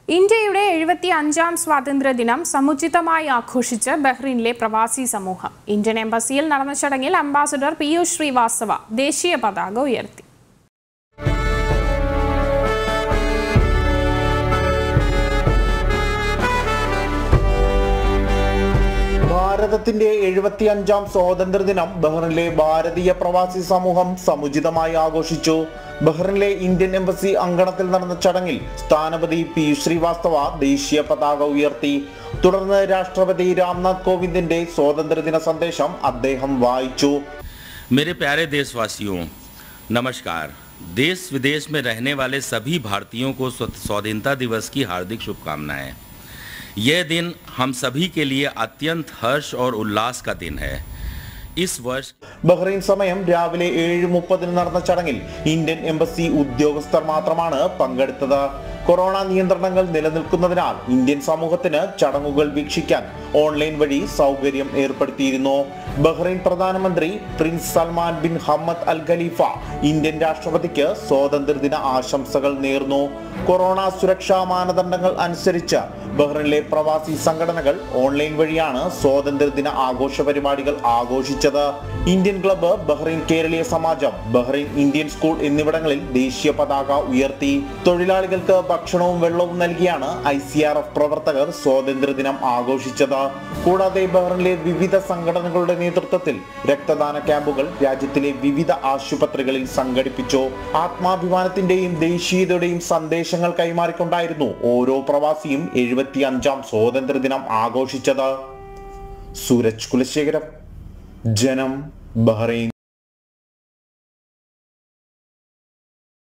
ഇന്ത്യയുടെ എഴുപത്തി അഞ്ചാം സ്വാതന്ത്ര്യദിനം സമുചിതമായി ആഘോഷിച്ച് ബഹ്റിനിലെ പ്രവാസി സമൂഹം ഇന്ത്യൻ എംബസിയിൽ നടന്ന ചടങ്ങിൽ അംബാസഡർ പീയൂഷ് ശ്രീവാസ്തവ ദേശീയ പതാക ഉയർത്തി ഭാരതത്തിന്റെ എഴുപത്തിയഞ്ചാം സ്വാതന്ത്ര്യദിനം ബഹ്റിനിലെ ഭാരതീയ പ്രവാസി സമൂഹം സമുചിതമായി ആഘോഷിച്ചു ബഹ്റിനിലെ ഇന്ത്യൻ എംബസി അങ്കണത്തിൽ നടന്ന ചടങ്ങിൽ സ്ഥാനപതി പി ശ്രീവാസ്തവ ദേശീയ പതാക ഉയർത്തി തുടർന്ന് രാഷ്ട്രപതി രാംനാഥ് കോവിന്ദിന്റെ സ്വാതന്ത്ര്യദിന സന്ദേശം അദ്ദേഹം വായിച്ചു मेरे प्यारे देशवासियों नमस्कार देश विदेश में रहने वाले सभी भारतीयों को स्वत- स्वाधीनता दिवस की हार्दिक शुभकामनाएं यह दिन हम सभी के लिए अत्यंत हर्ष और उल्लास का दिन है इस वर्ष ബഹ്റൈൻ സമയം രാവിലെ ഏഴ് മുപ്പതിന് നടന്ന ചടങ്ങിൽ ഇന്ത്യൻ എംബസി ഉദ്യോഗസ്ഥർ മാത്രമാണ് പങ്കെടുത്തത് കൊറോണ നിയന്ത്രണങ്ങൾ നിലനിൽക്കുന്നതിനാൽ ഇന്ത്യൻ സമൂഹത്തിന് ചടങ്ങുകൾ വീക്ഷിക്കാൻ ഓൺലൈൻ വഴി സൗകര്യം ഏർപ്പെടുത്തിയിരുന്നു ബഹ്റൈൻ പ്രധാനമന്ത്രി prince Salman bin Hamad al Khalifa Indian രാഷ്ട്രപതിക്ക് സ്വാതന്ത്ര്യദിന ആശംസകൾ നേർന്നു കൊറോണ സുരക്ഷാ മാനദണ്ഡങ്ങൾ അനുസരിച്ച് ബഹ്റിനിലെ പ്രവാസി സംഘടനകൾ ഓൺലൈൻ വഴിയാണ് സ്വാതന്ത്ര്യദിന ആഘോഷ പരിപാടികൾ ആഘോഷിച്ചത് ഇന്ത്യൻ ക്ലബ്ബ് ബഹ്റൈൻ കേരളീയ സമാജം ബഹ്റൈൻ ഇന്ത്യൻ സ്കൂൾ എന്നിവിടങ്ങളിൽ ദേശീയ പതാക ഉയർത്തി തൊഴിലാളികൾക്ക് ഭക്ഷണവും വെള്ളവും നൽകിയാണ് ഐ സി ആർ എഫ് പ്രവർത്തകർ സ്വാതന്ത്ര്യദിനം ആഘോഷിച്ചത് കൂടാതെ ബഹ്റിനിലെ വിവിധ സംഘടനകളുടെ നേതൃത്വത്തിൽ രക്തദാന ക്യാമ്പുകൾ രാജ്യത്തിലെ വിവിധ ആശുപത്രികളിൽ സംഘടിപ്പിച്ചു ആത്മാഭിമാനത്തിന്റെയും ദേശീയതയുടെയും സന്ദേശങ്ങൾ കൈമാറിക്കൊണ്ടായിരുന്നു ഓരോ പ്രവാസിയും എഴുപത്തി അഞ്ചാം സ്വാതന്ത്ര്യദിനം ആഘോഷിച്ചത് സൂരജ് കുലശേഖരം ജനം ബഹ്റൈൻ